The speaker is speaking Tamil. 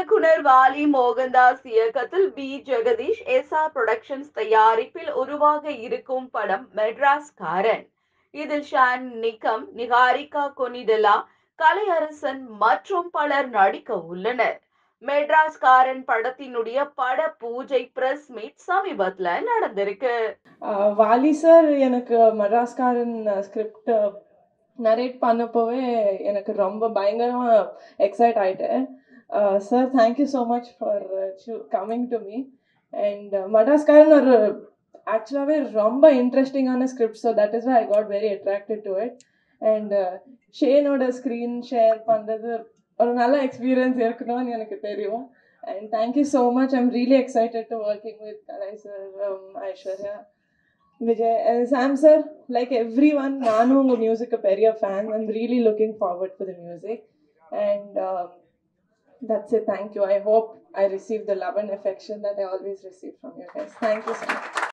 இயக்குனர் வாலி மோகன்தாஸ் இயக்கத்தில் பி ஜெகதீஷ் எஸ்ஆர் புரொடக்ஷன்ஸ் தயாரிப்பில் உருவாக இருக்கும் படம் மெட்ராஸ் காரன் இதில் ஷான் நிக்கம் நிகாரிகா கொனிடலா கலையரசன் மற்றும் பலர் நடிக்க உள்ளனர் மெட்ராஸ் காரன் படத்தினுடைய பட பூஜை பிரஸ் மீட் சமீபத்துல நடந்திருக்கு ஆஹ் வாலி சார் எனக்கு மட்ராஸ்காரன் ஸ்கிரிப்ட் நரேட் பண்ணப்போவே எனக்கு ரொம்ப பயங்கரமாக எக்ஸைட் ஆகிட்டேன் sir thank you so much for coming to me and மட்ராஸ்காரன் ஒரு ஆக்சுவலாகவே ரொம்ப இன்ட்ரெஸ்டிங்கான script so that is I got very attracted to it and ஷேனோட ஸ்க்ரீன் ஷேர் பண்ணுறது ஒரு நல்ல எக்ஸ்பீரியன்ஸ் இருக்கணும்னு எனக்கு தெரியும் and thank you so much I'm really excited to working with Kalai sir Aishwarya Vijay Sam sir like every one நானும் உங்கள் மியூசிக்கு பெரிய fan I'm really looking forward for the music and that's it thank you I hope I receive the love and affection that I always receive from you guys. Thank you so much.